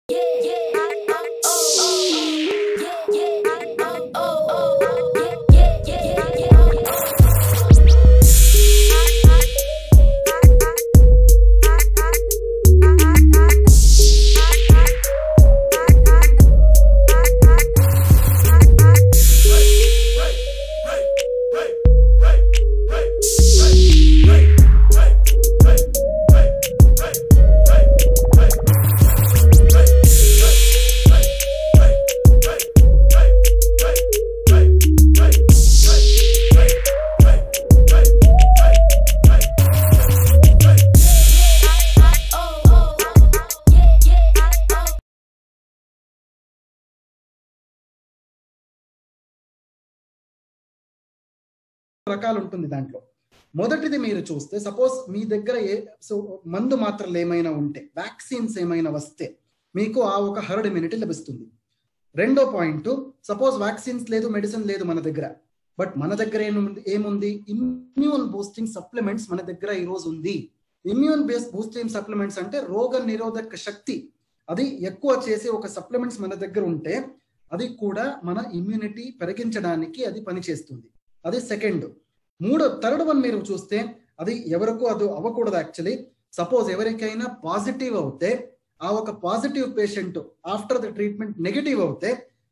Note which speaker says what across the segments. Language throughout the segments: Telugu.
Speaker 1: రకాలు ఉంటుంది దాంట్లో మొదటిది మీరు చూస్తే సపోజ్ మీ దగ్గర ఏ సో మందు మాత్రలు ఏమైనా ఉంటే వ్యాక్సిన్స్ ఏమైనా వస్తే మీకు ఆ ఒక హర్డ్ ఇమ్యూనిటీ లభిస్తుంది రెండో పాయింట్ సపోజ్ వ్యాక్సిన్స్ లేదు మెడిసిన్ లేదు మన దగ్గర బట్ మన దగ్గర ఏముంది ఏముంది ఇమ్యూన్ బూస్టింగ్ సప్లిమెంట్స్ మన దగ్గర ఈ రోజు ఉంది ఇమ్యూన్ బేస్ బూస్టింగ్ సప్లిమెంట్స్ అంటే రోగ నిరోధక శక్తి అది ఎక్కువ చేసే ఒక సప్లిమెంట్స్ మన దగ్గర ఉంటే అది కూడా మన ఇమ్యూనిటీ పెరిగించడానికి అది పనిచేస్తుంది అది సెకండ్ మూడో థర్డ్ వన్ మీరు చూస్తే అది ఎవరికో అది అవ్వకూడదు యాక్చువల్లీ సపోజ్ ఎవరికైనా పాజిటివ్ అవుతే ఆ ఒక positive patient after the treatment negative అవుతే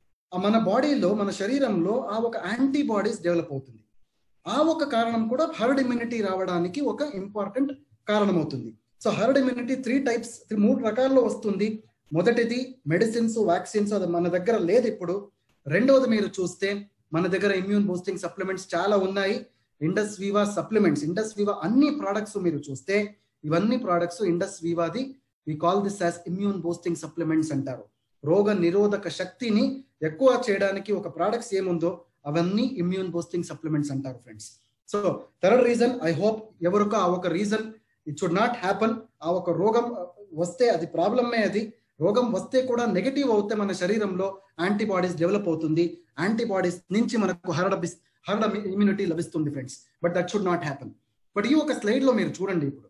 Speaker 1: మన బాడీలో మన శరీరంలో ఆ ఒక యాంటీబాడీస్ డెవలప్ అవుతుంది ఆ ఒక కారణం కూడా హర్డ్ ఇమ్యూనిటీ రావడానికి ఒక ఇంపార్టెంట్ కారణం అవుతుంది so herd immunity three types మూడు రకాల్లో వస్తుంది మొదటిది మెడిసిన్స్ వ్యాక్సిన్స్ అది మన దగ్గర లేదు ఇప్పుడు రెండవది మీరు చూస్తే మన దగ్గర ఇమ్యూన్ బూస్టింగ్ సప్లిమెంట్స్ చాలా ఉన్నాయి ఇండస్ వీవా సప్లిమెంట్స్ ఇండస్ వీవా అన్ని ప్రోడక్ట్స్ మీరు చూస్తే ఇవన్నీ ప్రోడక్ట్స్ ఇండస్ వీవాది we call this as immune boosting supplements అంటారు రోగ నిరోధక శక్తిని ఎక్కువ చేయడానికి ఒక ప్రోడక్ట్స్ ఏముందో అవన్నీ ఇమ్యూన్ బూస్టింగ్ సప్లిమెంట్స్ అంటారు friends so third reason I hope ఎవరికో ఆ ఒక reason it should not happen ఆ ఒక రోగం వస్తే అది ప్రాబ్లమే అది రోగం వస్తే కూడా నెగటివ్ అవుతే మన శరీరంలో యాంటీబాడీస్ డెవలప్ అవుతుంది యాంటీబాడీస్ నుంచి మనకు హరడ హరడ ఇమ్యూనిటీ లభిస్తుంది friends but that should not happen but ఈ ఒక స్లైడ్ లో మీరు చూడండి ఇప్పుడు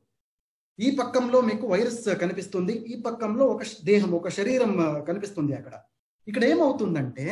Speaker 1: ఈ పక్కంలో మీకు వైరస్ కనిపిస్తుంది ఈ పక్కంలో ఒక దేహం ఒక శరీరం కనిపిస్తుంది అక్కడ ఇక్కడ ఏమవుతుందంటే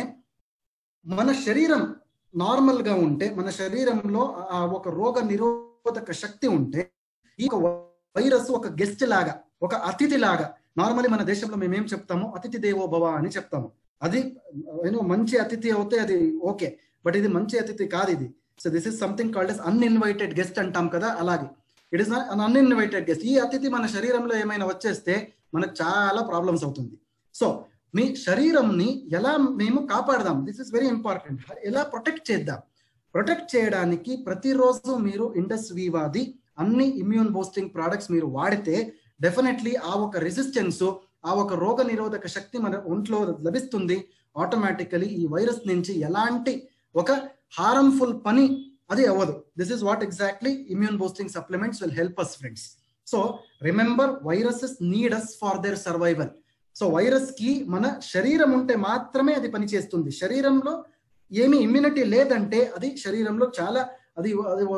Speaker 1: మన శరీరం నార్మల్ గా ఉంటే మన శరీరంలో ఆ ఒక రోగ నిరోధక శక్తి ఉంటే ఈ వైరస్ ఒక గెస్ట్ లాగా ఒక అతిథి లాగా నార్మల్లీ మన దేశంలో మేము ఏం చెప్తాము అతిథి దేవో భవ అని చెప్తాము అది యూనో మంచి అతిథి అవుతే అది ఓకే బట్ ఇది మంచి అతిథి కాదు ఇది so this is something called as uninvited guest అంటాం కదా అలాగే it is an uninvited guest ఈ అతిథి మన శరీరంలో ఏమైనా వచ్చేస్తే మనకు చాలా ప్రాబ్లమ్స్ అవుతుంది సో మీ శరీరంని ఎలా మేము కాపాడదాం దిస్ ఇస్ వెరీ ఇంపార్టెంట్ ఎలా ప్రొటెక్ట్ చేద్దాం ప్రొటెక్ట్ చేయడానికి ప్రతిరోజు మీరు ఇండస్ వీవాది అన్ని ఇమ్యూన్ బూస్టింగ్ ప్రోడక్ట్స్ మీరు వాడితే డెఫినెట్లీ ఆ ఒక రెసిస్టెన్స్ ఆ ఒక రోగ నిరోధక శక్తి మన ఒంట్లో లభిస్తుంది ఆటోమేటికలీ ఈ వైరస్ నుంచి ఎలాంటి ఒక హార్మ్ఫుల్ పని అది అవ్వదు this is what exactly immune boosting supplements will help us friends so remember viruses need us for their survival so virus కి మన శరీరం ఉంటే మాత్రమే అది పనిచేస్తుంది శరీరంలో ఏమి ఇమ్యూనిటీ లేదంటే అది శరీరంలో చాలా అది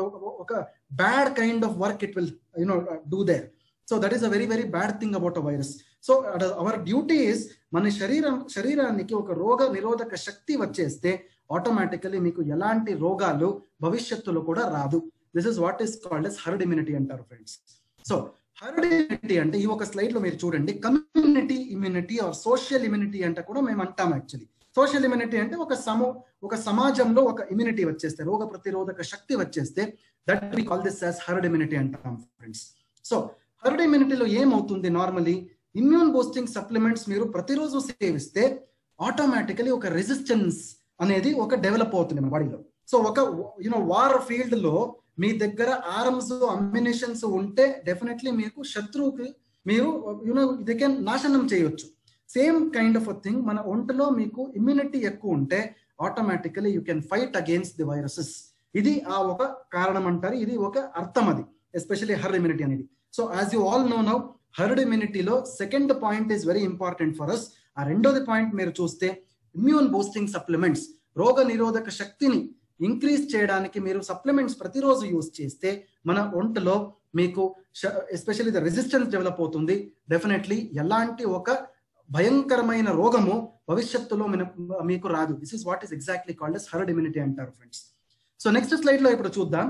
Speaker 1: ఒక bad kind of work it will you know do there so that is a very very bad thing about a virus so our duty is మన శరీరం శరీరానికి ఒక రోగ నిరోధక శక్తి వచ్చేస్తే ఆటోమేటికలీ మీకు ఎలాంటి రోగాలు భవిష్యత్తులో కూడా రాదు this is what is called as herd immunity అంటారు ఫ్రెండ్స్ సో హర్డ్ ఇమ్యూనిటీ అంటే ఈ ఒక స్లైడ్ లో మీరు చూడండి community immunity or social immunity అంటే కూడా మేము అంటాం యాక్చువల్లీ సోషల్ ఇమ్యూనిటీ అంటే ఒక సమూ ఒక సమాజంలో ఒక ఇమ్యూనిటీ వచ్చేస్తే రోగ ప్రతిరోధక శక్తి వచ్చేస్తే that we call this as herd immunity అంటాం ఫ్రెండ్స్ సో హర్డ్ ఇమ్యూనిటీలో ఏమవుతుంది నార్మలీ ఇమ్యూన్ బూస్టింగ్ సప్లిమెంట్స్ మీరు ప్రతిరోజు సేవిస్తే ఆటోమేటికలీ ఒక రెసిస్టెన్స్ అనేది ఒక డెవలప్ అవుతుంది మన బాడీలో సో ఒక యూనో వార్ ఫీల్డ్ లో మీ దగ్గర ఆర్మ్స్ అమ్యునేషన్స్ ఉంటే డెఫినెట్లీ మీకు శత్రువుకి మీరు యూనో ఇది కెన్ నాశనం చేయొచ్చు సేమ్ కైండ్ ఆఫ్ థింగ్ మన ఒంటిలో మీకు ఇమ్యూనిటీ ఎక్కువ ఉంటే automatically you can fight against the viruses ఇది ఆ ఒక కారణం అంటారు ఇది ఒక అర్థం అది ఎస్పెషల్లీ హర్డ్ ఇమ్యూనిటీ అనేది so as you all know now herd ఇమ్యూనిటీలో second point is very important for us ఆ రెండోది పాయింట్ మీరు చూస్తే ఇమ్యూన్ బూస్టింగ్ సప్లిమెంట్స్ రోగ నిరోధక శక్తిని ఇంక్రీజ్ చేయడానికి మీరు సప్లిమెంట్స్ ప్రతిరోజు యూజ్ చేస్తే మన ఒంటిలో మీకు ఎస్పెషల్లీ ద రెసిస్టెన్స్ డెవలప్ అవుతుంది డెఫినెట్లీ ఎలాంటి ఒక భయంకరమైన రోగము భవిష్యత్తులో మీకు రాదు this is what is exactly called as herd immunity అంటారు ఫ్రెండ్స్ సో నెక్స్ట్ స్లైడ్ లో ఇప్పుడు చూద్దాం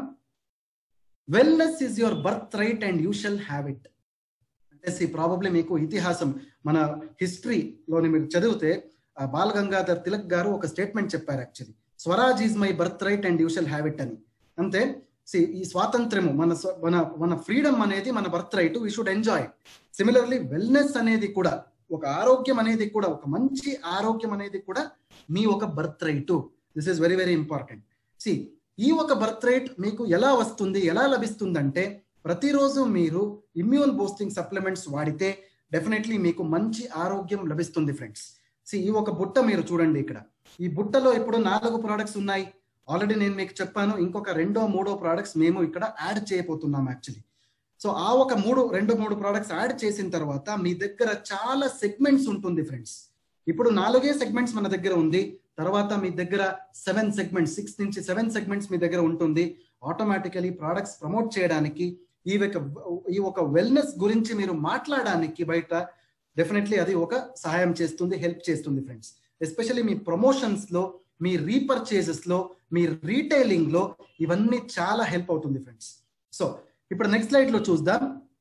Speaker 1: wellness is your birth right and you shall have it అంటే ప్రాబబ్లీ మీకు ఇతిహాసం మన హిస్టరీలోని మీరు చదివితే బాల్ గంగాధర్ తిలక్ గారు ఒక స్టేట్మెంట్ చెప్పారు actually Swaraj is my birth right and you shall have it అని అంతే ఈ స్వాతంత్ర్యము మన మన మన ఫ్రీడమ్ అనేది మన birth right we should enjoy similarly wellness అనేది కూడా ఒక ఆరోగ్యం అనేది కూడా ఒక మంచి ఆరోగ్యం అనేది కూడా మీ ఒక birth right this is very very important see ఈ ఒక బర్త్ రైట్ మీకు ఎలా వస్తుంది ఎలా లభిస్తుందంటే ప్రతిరోజు మీరు ఇమ్యూన్ బూస్టింగ్ సప్లిమెంట్స్ వాడితే డెఫినెట్లీ మీకు మంచి ఆరోగ్యం లభిస్తుంది ఫ్రెండ్స్ సి ఈ ఒక బుట్ట మీరు చూడండి ఇక్కడ ఈ బుట్టలో ఇప్పుడు నాలుగు ప్రోడక్ట్స్ ఉన్నాయి ఆల్రెడీ నేను మీకు చెప్పాను ఇంకొక రెండో మూడో ప్రోడక్ట్స్ మేము ఇక్కడ యాడ్ చేయబోతున్నాం యాక్చువల్లీ సో ఆ ఒక మూడు రెండు మూడు ప్రోడక్ట్స్ యాడ్ చేసిన తర్వాత మీ దగ్గర చాలా సెగ్మెంట్స్ ఉంటుంది ఫ్రెండ్స్ ఇప్పుడు నాలుగే సెగ్మెంట్స్ మన దగ్గర ఉంది తర్వాత మీ దగ్గర సెవెన్ సెగ్మెంట్స్ సిక్స్ నుంచి సెవెన్ సెగ్మెంట్స్ మీ దగ్గర ఉంటుంది ఆటోమేటికలీ ప్రోడక్ట్స్ ప్రమోట్ చేయడానికి ఈ ఒక ఈ ఒక వెల్నెస్ గురించి మీరు మాట్లాడడానికి బయట డెఫినెట్లీ అది ఒక సహాయం చేస్తుంది హెల్ప్ చేస్తుంది ఫ్రెండ్స్ ఎస్పెషల్లీ మీ ప్రమోషన్స్ లో మీ రీపర్చేజెస్ లో మీ రీటైలింగ్ లో ఇవన్నీ చాలా హెల్ప్ అవుతుంది ఫ్రెండ్స్ సో ఇప్పుడు నెక్స్ట్ స్లైడ్ లో చూద్దాం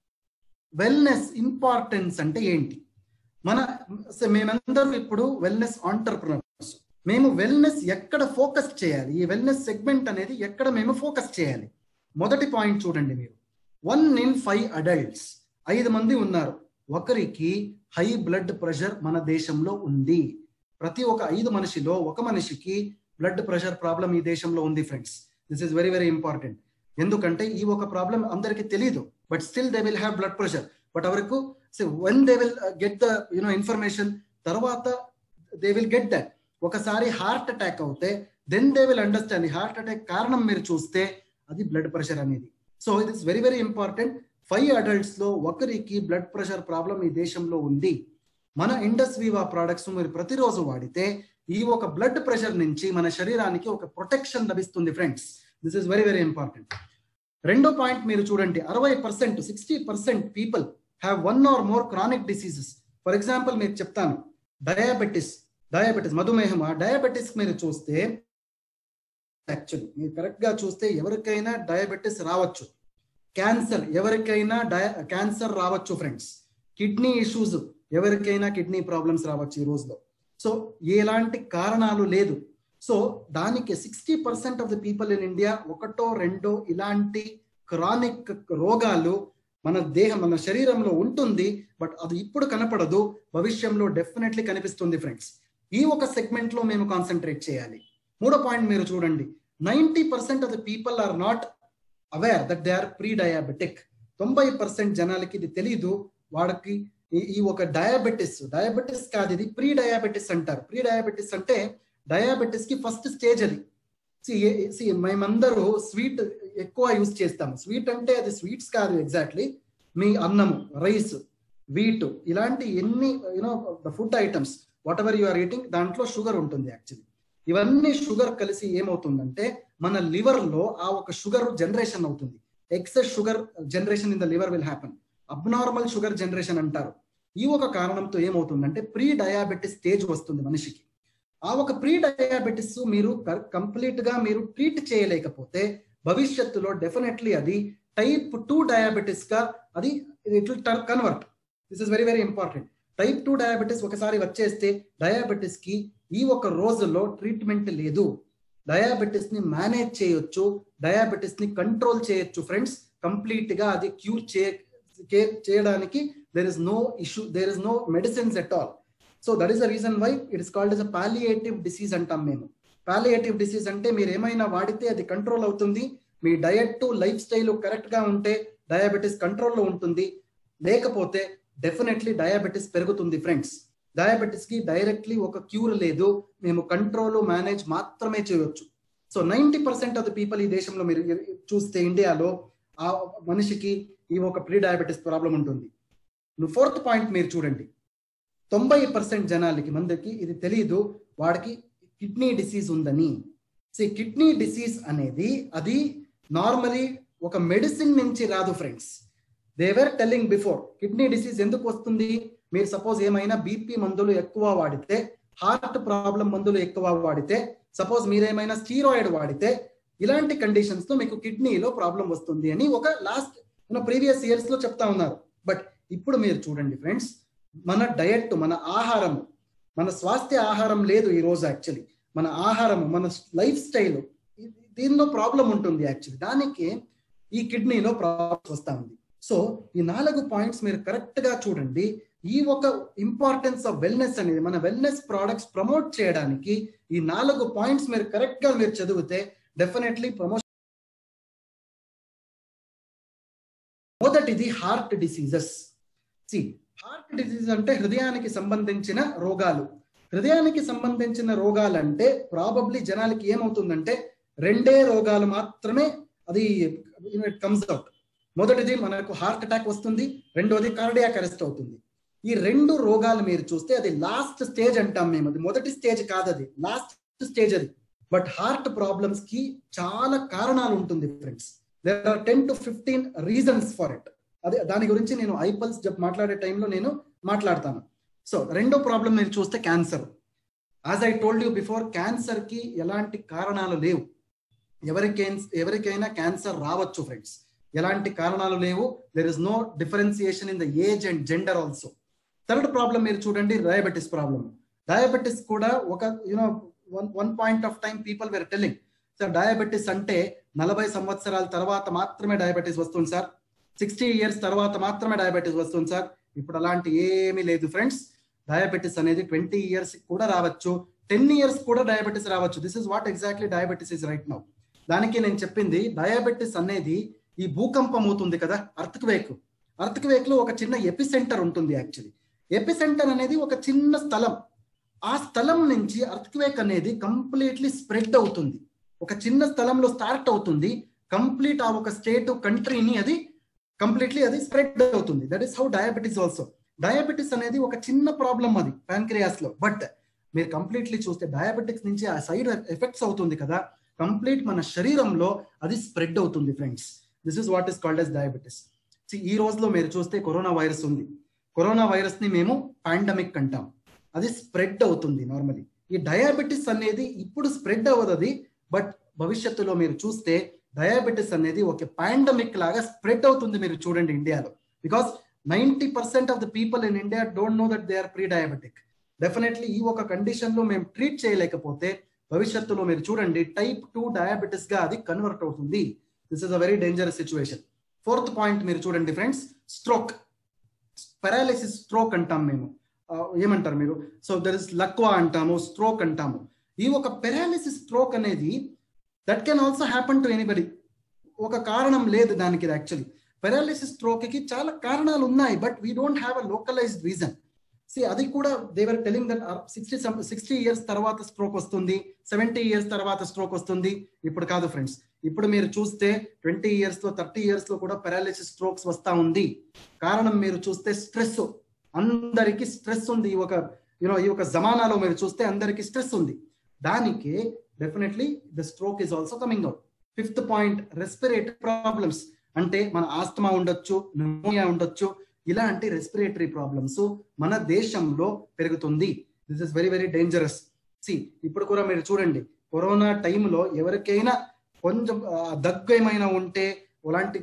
Speaker 1: వెల్నెస్ ఇంపార్టెన్స్ అంటే ఏంటి మన మేమందరూ ఇప్పుడు వెల్నెస్ ఆంటర్ప్రినర్స్ మేము వెల్నెస్ ఎక్కడ ఫోకస్ చేయాలి ఈ వెల్నెస్ సెగ్మెంట్ అనేది ఎక్కడ మేము ఫోకస్ చేయాలి మొదటి పాయింట్ చూడండి మీరు వన్ ఇన్ ఫైవ్ అడల్ట్స్ ఐదు మంది ఉన్నారు ఒకరికి హై బ్లడ్ ప్రెషర్ మన దేశంలో ఉంది ప్రతి ఒక్క ఐదు మనిషిలో ఒక మనిషికి బ్లడ్ ప్రెషర్ ప్రాబ్లం ఈ దేశంలో ఉంది friends this is very very important ఎందుకంటే ఈ ఒక ప్రాబ్లం అందరికి తెలియదు but still they will have blood pressure but అవరకు when they will get the you know information తర్వాత దే విల్ గెట్ దట్ ఒకసారి హార్ట్ అటాక్ అవుతే then they will understand heart attack కారణం మీరు చూస్తే అది బ్లడ్ ప్రెషర్ అనేది so it is very very important five adults లో ఒకరికి బ్లడ్ ప్రెషర్ ప్రాబ్లం ఈ దేశంలో ఉంది మన ఇండస్ వివా ప్రోడక్ట్స్ మీరు ప్రతిరోజు వాడితే ఈ ఒక బ్లడ్ ప్రెషర్ నుంచి మన శరీరానికి ఒక ప్రొటెక్షన్ లభిస్తుంది friends this is very very important రెండో పాయింట్ మీరు చూడండి అరవై percent sixty percent people have one or more chronic diseases for example మీకు చెప్తాను డయాబెటిస్ డయాబెటిస్ మధుమేహం ఆ డయాబెటిస్ మీరు చూస్తే యాక్చువల్లీ మీరు కరెక్ట్ గా చూస్తే ఎవరికైనా డయాబెటిస్ రావచ్చు క్యాన్సర్ ఎవరికైనా డయా క్యాన్సర్ రావచ్చు ఫ్రెండ్స్ కిడ్నీ ఇష్యూస్ ఎవరికైనా కిడ్నీ ప్రాబ్లమ్స్ రావచ్చు ఈ రోజులో సో ఎలాంటి కారణాలు లేదు సో దానికి sixty percent of the people in India ఒకటో రెండో ఇలాంటి క్రానిక్ రోగాలు మన దేహం మన శరీరంలో ఉంటుంది బట్ అది ఇప్పుడు కనపడదు భవిష్యంలో డెఫినెట్లీ కనిపిస్తుంది ఫ్రెండ్స్ ఈ ఒక సెగ్మెంట్ లో మేము కాన్సన్ట్రేట్ చేయాలి మూడో పాయింట్ మీరు చూడండి ninety percent of the people are not aware that they are prediabetic తొంభై పర్సెంట్ జనాలకి ఇది తెలీదు వాడికి ఈ ఒక డయాబెటిస్ డయాబెటిస్ కాదు ఇది ప్రీ డయాబెటిస్ అంటారు ప్రీ డయాబెటిస్ అంటే డయాబెటిస్ కి ఫస్ట్ స్టేజ్ అది సి మేమందరూ స్వీట్ ఎక్కువ యూజ్ చేస్తాము స్వీట్ అంటే అది స్వీట్స్ కాదు ఎగ్జాక్ట్లీ మీ అన్నము రైస్ వీట్ ఇలాంటి ఎన్ని you know the food items whatever you are eating దాంట్లో షుగర్ ఉంటుంది యాక్చువల్లీ ఇవన్నీ షుగర్ కలిసి ఏమవుతుందంటే మన లివర్ లో ఆ ఒక షుగర్ జనరేషన్ అవుతుంది excess sugar generation in the liver will happen abnormal sugar generation అంటారు ఈ ఒక కారణంతో ఏమవుతుందంటే ప్రీ డయాబెటిస్ స్టేజ్ వస్తుంది మనిషికి ఆ ఒక ప్రీ డయాబెటిస్ మీరు కంప్లీట్ గా మీరు ట్రీట్ చేయలేకపోతే భవిష్యత్తులో డెఫినెట్లీ అది టైప్ టూ డయాబెటిస్ గా అది it will convert this is very very important type two diabetes ఒకసారి వచ్చేస్తే డయాబెటిస్ కి ఈ ఒక రోజుల్లో ట్రీట్మెంట్ లేదు డయాబెటిస్ ని మేనేజ్ చేయొచ్చు డయాబెటిస్ ని కంట్రోల్ చేయొచ్చు ఫ్రెండ్స్ కంప్లీట్ గా అది క్యూర్ చేయడానికి there is no issue there is no medicines at all so that is the reason why it is called as a palliative disease అంటాం మేము పాలియేటివ్ డిసీజ్ అంటే మీరు ఏమైనా వాడితే అది కంట్రోల్ అవుతుంది మీ డయట్ లైఫ్ స్టైల్ కరెక్ట్ గా ఉంటే డయాబెటిస్ కంట్రోల్లో ఉంటుంది లేకపోతే డెఫినెట్లీ డయాబెటిస్ పెరుగుతుంది ఫ్రెండ్స్ డయాబెటిస్ కి డైరెక్ట్లీ ఒక క్యూర్ లేదు మేము కంట్రోల్ మేనేజ్ మాత్రమే చేయొచ్చు so ninety percent of the people ఈ దేశంలో మీరు చూస్తే ఇండియాలో ఆ మనిషికి ఈ ఒక ప్రీ డయాబెటిస్ ప్రాబ్లం ఉంటుంది ఫోర్త్ పాయింట్ మీరు చూడండి తొంభై పర్సెంట్ జనాలకి మందికి ఇది తెలియదు వాడికి కిడ్నీ డిసీజ్ ఉందని సో కిడ్నీ డిసీజ్ అనేది అది నార్మలీ ఒక మెడిసిన్ నుంచి రాదు friends they were telling before kidney disease ఎందుకు వస్తుంది మీరు సపోజ్ ఏమైనా బీపీ మందులు ఎక్కువ వాడితే హార్ట్ ప్రాబ్లం మందులు ఎక్కువ వాడితే సపోజ్ మీరేమైనా స్టీరాయిడ్ వాడితే ఇలాంటి కండిషన్స్ లో మీకు కిడ్నీలో ప్రాబ్లం వస్తుంది అని ఒక లాస్ట్ ప్రీవియస్ ఇయర్స్ లో చెప్తా ఉన్నారు బట్ ఇప్పుడు మీరు చూడండి ఫ్రెండ్స్ మన డయట్ మన ఆహారం మన స్వాస్థ్య ఆహారం లేదు ఈ రోజు యాక్చువల్లీ మన ఆహారం మన లైఫ్ స్టైల్ దీనిలో ప్రాబ్లం ఉంటుంది యాక్చువల్లీ దానికి ఈ కిడ్నీలో ప్రాబ్లమ్స్ వస్తా ఉంది సో ఈ నాలుగు పాయింట్స్ మీరు కరెక్ట్ గా చూడండి ఈ ఒక ఇంపార్టెన్స్ ఆఫ్ వెల్నెస్ అనేది మన వెల్నెస్ ప్రోడక్ట్స్ ప్రమోట్ చేయడానికి ఈ నాలుగు పాయింట్స్ మీరు కరెక్ట్ గా మీరు చదివితే డెఫినెట్లీ ప్రమోషన్ మొదటిది heart diseases see heart disease అంటే హృదయానికి సంబంధించిన రోగాలు హృదయానికి సంబంధించిన రోగాలు అంటే ప్రాబబ్లీ జనాలకి ఏమవుతుందంటే రెండే రోగాలు మాత్రమే అది ఇట్ కమ్స్ అవుట్ మొదటిది మనకు హార్ట్ అటాక్ వస్తుంది రెండోది కార్డియాక్ అరెస్ట్ అవుతుంది ఈ రెండు రోగాలు మీరు చూస్తే అది లాస్ట్ స్టేజ్ అంటాం మేము అది మొదటి స్టేజ్ కాదు అది లాస్ట్ స్టేజ్ అది బట్ హార్ట్ ప్రాబ్లమ్స్ కి చాలా కారణాలు ఉంటుంది friends there are ten to fifteen reasons for it అదే దాని గురించి నేను ఐపల్స్ మాట్లాడే టైంలో నేను మాట్లాడతాను సో రెండో ప్రాబ్లం మీరు చూస్తే cancer as I told you before cancer కి ఎలాంటి కారణాలు లేవు ఎవరికైనా ఎవరికైనా క్యాన్సర్ రావచ్చు ఫ్రెండ్స్ ఎలాంటి కారణాలు లేవు there is no differentiation in the age and gender also third problem మీరు చూడండి డయాబెటీస్ ప్రాబ్లం డయాబెటీస్ కూడా ఒక you know one one point of time people were telling sir diabetes అంటే నలభై సంవత్సరాల తర్వాత మాత్రమే డయాబెటీస్ వస్తుంది సార్ సిక్స్టీ ఇయర్స్ తర్వాత మాత్రమే డయాబెటీస్ వస్తుంది సార్ ఇప్పుడు అలాంటి ఏమీ లేదు ఫ్రెండ్స్ డయాబెటీస్ అనేది ట్వంటీ ఇయర్స్ కూడా రావచ్చు టెన్ ఇయర్స్ కూడా డయాబెటీస్ రావచ్చు this is what exactly diabetes is right now దానికి నేను చెప్పింది డయాబెటీస్ అనేది ఈ భూకంపం అవుతుంది కదా అర్త్ వేక్ అర్త్ వేక్ లో ఒక చిన్న ఎపి సెంటర్ ఉంటుంది యాక్చువల్లీ ఎపి సెంటర్ అనేది ఒక చిన్న స్థలం ఆ స్థలం నుంచి అర్త్ వేక్ అనేది కంప్లీట్లీ స్ప్రెడ్ అవుతుంది ఒక చిన్న స్థలంలో స్టార్ట్ అవుతుంది కంప్లీట్ ఆ ఒక స్టేట్ కంట్రీని అది కంప్లీట్లీ అది స్ప్రెడ్ అవుతుంది that is how diabetes also diabetes అనేది ఒక చిన్న ప్రాబ్లం అది ప్యాంక్రియాస్ లో బట్ మీరు కంప్లీట్లీ చూస్తే డయాబెటిక్స్ నుంచి ఆ సైడ్ ఎఫెక్ట్స్ అవుతుంది కదా కంప్లీట్ మన శరీరంలో అది స్ప్రెడ్ అవుతుంది friends this is what is called as diabetes ఈ రోజులో మీరు చూస్తే కరోనా వైరస్ ఉంది కరోనా వైరస్ ని మేము పాండమిక్ అంటాం అది స్ప్రెడ్ అవుతుంది నార్మలీ ఈ డయాబెటీస్ అనేది ఇప్పుడు స్ప్రెడ్ అవ్వదు అది బట్ భవిష్యత్తులో మీరు చూస్తే డయాబెటీస్ అనేది ఒక పాండమిక్ లాగా స్ప్రెడ్ అవుతుంది మీరు చూడండి ఇండియాలో because ninety percent of the people in India don't know that they are prediabetic definitely ఈ ఒక కండిషన్ లో మేము ట్రీట్ చేయలేకపోతే భవిష్యత్తులో మీరు చూడండి టైప్ టూ డయాబెటీస్ గా అది కన్వర్ట్ అవుతుంది this is a very dangerous situation fourth point మీరు చూడండి ఫ్రెండ్స్ స్ట్రోక్ పారాలిసిస్ స్ట్రోక్ అంటాం మేము ఏమంటారు మీరు సో దర్ ఇస్ లక్వా అంటాము స్ట్రోక్ అంటాము ఈ ఒక పెరాలిసిస్ స్ట్రోక్ అనేది that can also happen to anybody ఒక కారణం లేదు దానికి యాక్చువల్లీ పెరాలిసిస్ స్ట్రోక్ కి చాలా కారణాలు ఉన్నాయి but we don't have a localised reason see అది కూడా they were telling that sixty sixty years తర్వాత స్ట్రోక్ వస్తుంది సెవెంటీ ఇయర్స్ తర్వాత స్ట్రోక్ వస్తుంది ఇప్పుడు కాదు ఫ్రెండ్స్ ఇప్పుడు మీరు చూస్తే ట్వంటీ ఇయర్స్ లో థర్టీ ఇయర్స్ లో కూడా పారాలిసిస్ స్ట్రోక్స్ వస్తా ఉంది కారణం మీరు చూస్తే స్ట్రెస్ అందరికి స్ట్రెస్ ఉంది ఈ ఒక యూనో ఈ ఒక జమానాలో మీరు చూస్తే అందరికి స్ట్రెస్ ఉంది దానికి definitely the stroke is also coming out fifth point respiratory problems అంటే మన ఆస్తమా ఉండొచ్చు న్యూమోనియా ఉండొచ్చు ఇలాంటి రెస్పిరేటరీ ప్రాబ్లమ్స్ మన దేశంలో పెరుగుతుంది this is very very dangerous see ఇప్పుడు కూడా మీరు చూడండి కరోనా టైంలో ఎవరికైనా కొంచెం దగ్గు ఏమైనా ఉంటే అలాంటి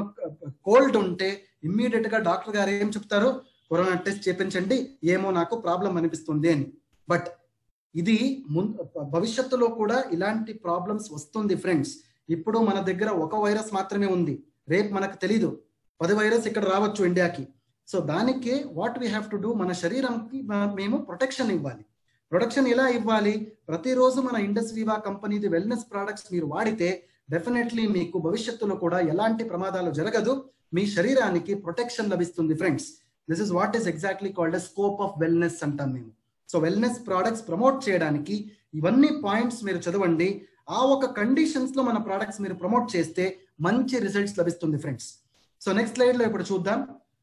Speaker 1: కోల్డ్ ఉంటే ఇమ్మీడియట్ గా డాక్టర్ గారు ఏం చెప్తారు కరోనా టెస్ట్ చేపించండి ఏమో నాకు ప్రాబ్లం అనిపిస్తుంది అని బట్ ఇది భవిష్యత్తులో కూడా ఇలాంటి ప్రాబ్లమ్స్ వస్తుంది ఫ్రెండ్స్ ఇప్పుడు మన దగ్గర ఒక వైరస్ మాత్రమే ఉంది రేపు మనకు తెలీదు పది వైరస్ ఇక్కడ రావచ్చు ఇండియాకి సో దానికి what we have to do మన శరీరంకి మేము ప్రొటెక్షన్ ఇవ్వాలి ప్రొటెక్షన్ ఎలా ఇవ్వాలి ప్రతిరోజు మన ఇండస్ వివా కంపెనీది వెల్నెస్ ప్రోడక్ట్స్ మీరు వాడితే డెఫినెట్లీ మీకు భవిష్యత్తులో కూడా ఎలాంటి ప్రమాదాలు జరగదు మీ శరీరానికి ప్రొటెక్షన్ లభిస్తుంది friends this is what is exactly called scope of wellness అంటాం మేము సో వెల్నెస్ ప్రోడక్ట్స్ ప్రమోట్ చేయడానికి ఇవన్నీ పాయింట్స్ మీరు చదవండి ఆ ఒక కండిషన్స్ లో మన ప్రోడక్ట్స్ మీరు ప్రమోట్ చేస్తే మంచి రిజల్ట్స్ లభిస్తుంది ఫ్రెండ్స్ సో నెక్స్ట్ స్లైడ్ లో ఇప్పుడు చూద్దాం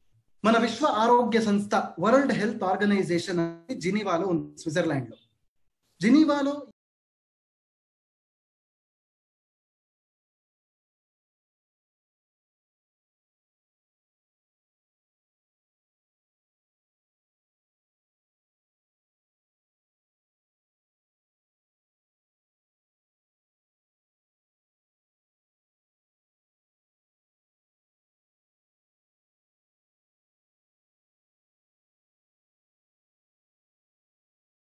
Speaker 1: మన విశ్వ ఆరోగ్య సంస్థ వరల్డ్ హెల్త్ ఆర్గనైజేషన్ అనేది జినీవాలో ఉంది స్విట్జర్లాండ్ లో జినీవాలో